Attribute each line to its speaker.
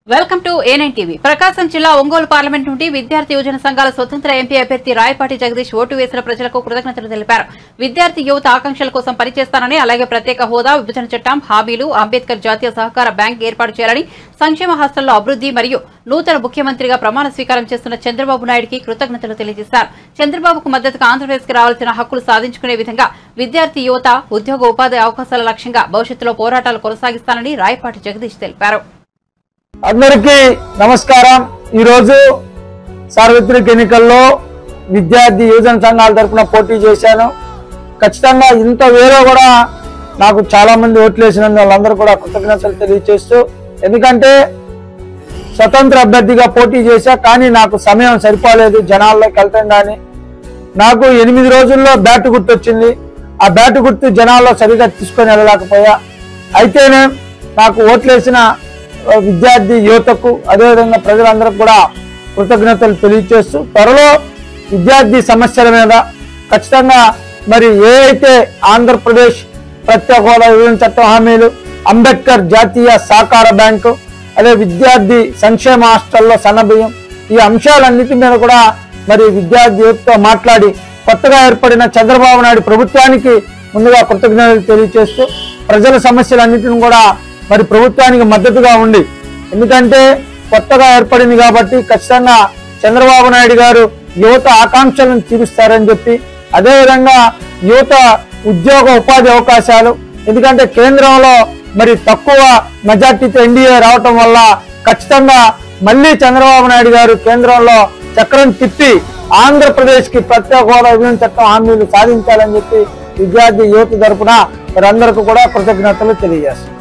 Speaker 1: welcome to A nine TV Prakasam జిల్లా Ongole parliament నుండి విద్యార్థి యువజన సంఘాల స్వతంత్ర ఎంపీ అభ్యర్థి రాయపాటి జగదీష్ ఓటు వేసిన ప్రజలకు కృతజ్ఞతలు తెలిపారు విద్యార్థి యువత ఆకాంక్షల కోసం పనిచేస్తానని అలాగే ప్రత్యేక హోదా విభజన చట్టం హామీలు అంబేద్కర్ జాతీయ సహకార బ్యాంక్ ఏర్పాటు చేయాలని సంక్షేమ హాస్టల్లో అభివృద్ధి మరియు నూతన ముఖ్యమంత్రిగా ప్రమాణ స్వీకారం చేస్తున్న చంద్రబాబు నాయుడికి కృతజ్ఞతలు తెలియజేశారు చంద్రబాబుకు మద్దతుగా ఆంధ్రప్రదేశ్ కి రావాల్సిన హక్కులు సాధించుకునే విధంగా విద్యార్థి యువత ఉద్యోగ ఉపాధి అవకాశాల లక్ష్యంగా భవిష్యత్తులో పోరాటాలు కొనసాగిస్తానని రాయపాటి జగదీష్ తెలిపారు
Speaker 2: అందరికీ నమస్కారం ఈరోజు సార్వత్రిక ఎన్నికల్లో విద్యార్థి యువజన సంఘాల తరపున పోటీ చేశాను ఖచ్చితంగా ఇంత వేరే కూడా నాకు చాలా మంది ఓట్లు వేసినందుకు వాళ్ళందరూ కూడా కృతజ్ఞతలు తెలియజేస్తూ ఎందుకంటే స్వతంత్ర అభ్యర్థిగా పోటీ చేశా కానీ నాకు సమయం సరిపోలేదు జనాల్లోకి వెళ్తాం కానీ నాకు ఎనిమిది రోజుల్లో బ్యాట్ గుర్తు వచ్చింది ఆ బ్యాట్ గుర్తు జనాల్లో సరిగా తీసుకొని వెళ్ళలేకపోయా అయితేనే నాకు ఓట్లేసిన ఆ, విద్యార్థి యువతకు అదేవిధంగా ప్రజలందరికీ కూడా కృతజ్ఞతలు తెలియజేస్తూ త్వరలో విద్యార్థి సమస్యల మీద ఖచ్చితంగా మరి ఏ అయితే ఆంధ్రప్రదేశ్ ప్రత్యేక హోదా విభజన చట్టం హామీలు అంబేద్కర్ జాతీయ సహకార బ్యాంకు అదే విద్యార్థి సంక్షేమ హాస్టల్లో సన్నబియ్యం ఈ అంశాలన్నిటి మీద కూడా మరి విద్యార్థి యువతతో మాట్లాడి కొత్తగా ఏర్పడిన చంద్రబాబు నాయుడు ప్రభుత్వానికి ముందుగా కృతజ్ఞతలు తెలియజేస్తూ ప్రజల సమస్యలన్నిటిని కూడా మరి ప్రభుత్వానికి మద్దతుగా ఉండి ఎందుకంటే కొత్తగా ఏర్పడింది కాబట్టి ఖచ్చితంగా చంద్రబాబు నాయుడు గారు యువత ఆకాంక్షలను తీరుస్తారని చెప్పి అదేవిధంగా యువత ఉద్యోగ ఉపాధి అవకాశాలు ఎందుకంటే కేంద్రంలో మరి తక్కువ మెజార్టీతో ఎన్డీఏ రావటం వల్ల ఖచ్చితంగా మళ్ళీ చంద్రబాబు నాయుడు గారు కేంద్రంలో చక్రం తిప్పి ఆంధ్రప్రదేశ్ కి ప్రత్యేక హోదా విభజన చట్టం హామీలు సాధించాలని చెప్పి విద్యార్థి యువత తరపున వారందరికీ కూడా కృతజ్ఞతలు తెలియజేస్తారు